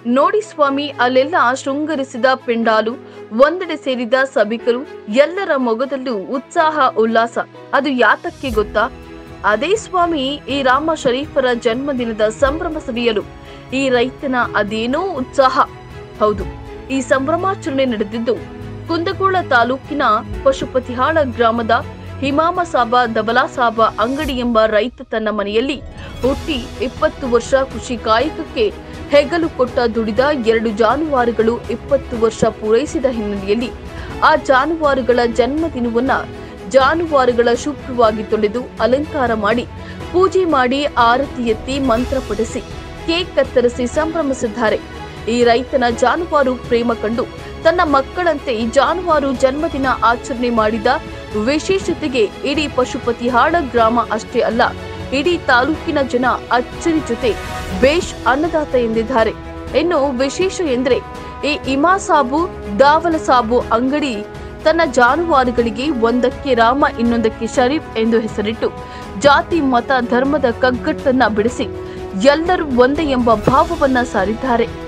ನೋಡಿ ಸ್ವಾಮಿ ಅಲ್ಲೆಲ್ಲ ಶೃಂಗರಿಸಿದ ಪಿಂಡಾಲು ಒಂದೆಡೆ ಸೇರಿದ ಸಭಿಕರು ಎಲ್ಲರ ಮೊಗದಲ್ಲೂ ಉತ್ಸಾಹ ಉಲ್ಲಾಸ ಅದು ಯಾತಕ್ಕೆ ಗೊತ್ತಾ ಅದೇ ಸ್ವಾಮಿ ಈ ರಾಮ ಶರೀಫರ ಜನ್ಮದಿನದ ಸಂಭ್ರಮ ಸವಿಯಲು ಈ ರೈತನ ಅದೇನೋ ಉತ್ಸಾಹ ಹೌದು ಈ ಸಂಭ್ರಮಾಚರಣೆ ನಡೆದಿದ್ದು ಕುಂದಗೋಳ ತಾಲೂಕಿನ ಪಶುಪತಿಹಾಳ ಗ್ರಾಮದ ಹಿಮಾಮ ಸಾಬ ದಬಲಾ ಸಾಬ ಅಂಗಡಿ ಎಂಬ ರೈತ ತನ್ನ ಮನೆಯಲ್ಲಿ ಹುಟ್ಟಿ ಇಪ್ಪತ್ತು ವರ್ಷ ಕೃಷಿ ಕಾಯಕಕ್ಕೆ ಹೆಗಲು ಕೊಟ್ಟ ದುಡಿದ ಎರಡು ಜಾನುವಾರುಗಳು ಇಪ್ಪತ್ತು ವರ್ಷ ಪೂರೈಸಿದ ಹಿನ್ನೆಲೆಯಲ್ಲಿ ಆ ಜಾನುವಾರುಗಳ ಜನ್ಮದಿನವನ್ನ ಜಾನುವಾರುಗಳ ಶುಭ್ರವಾಗಿ ತೊಳೆದು ಅಲಂಕಾರ ಮಾಡಿ ಪೂಜೆ ಮಾಡಿ ಆರತಿ ಎತ್ತಿ ಮಂತ್ರ ಪಠಿಸಿ ಕೇಕ್ ಕತ್ತರಿಸಿ ಸಂಭ್ರಮಿಸಿದ್ದಾರೆ ಈ ರೈತನ ಜಾನುವಾರು ಪ್ರೇಮ ಕಂಡು ತನ್ನ ಮಕ್ಕಳಂತೆ ಜಾನುವಾರು ಜನ್ಮದಿನ ಆಚರಣೆ ಮಾಡಿದ ವಿಶೇಷತೆಗೆ ಇಡೀ ಪಶುಪತಿಹಾಳ ಗ್ರಾಮ ಅಷ್ಟೇ ಅಲ್ಲ ಇಡೀ ತಾಲೂಕಿನ ಜನ ಅಚ್ಚರಿ ಜೊತೆ ಬೇಷ್ ಅನ್ನದಾತ ಎಂದಿದ್ದಾರೆ ಇನ್ನು ವಿಶೇಷ ಎಂದ್ರೆ ಈ ಇಮಾ ಸಾಬು ದಾವಲ ಸಾಬು ಅಂಗಡಿ ತನ್ನ ಜಾನುವಾರುಗಳಿಗೆ ಒಂದಕ್ಕೆ ರಾಮ ಇನ್ನೊಂದಕ್ಕೆ ಶರೀಫ್ ಎಂದು ಹೆಸರಿಟ್ಟು ಜಾತಿ ಮತ ಧರ್ಮದ ಕಗ್ಗಟ್ಟನ್ನ ಬಿಡಿಸಿ ಎಲ್ಲರೂ ಒಂದೇ ಎಂಬ ಭಾವವನ್ನ ಸಾರಿದ್ದಾರೆ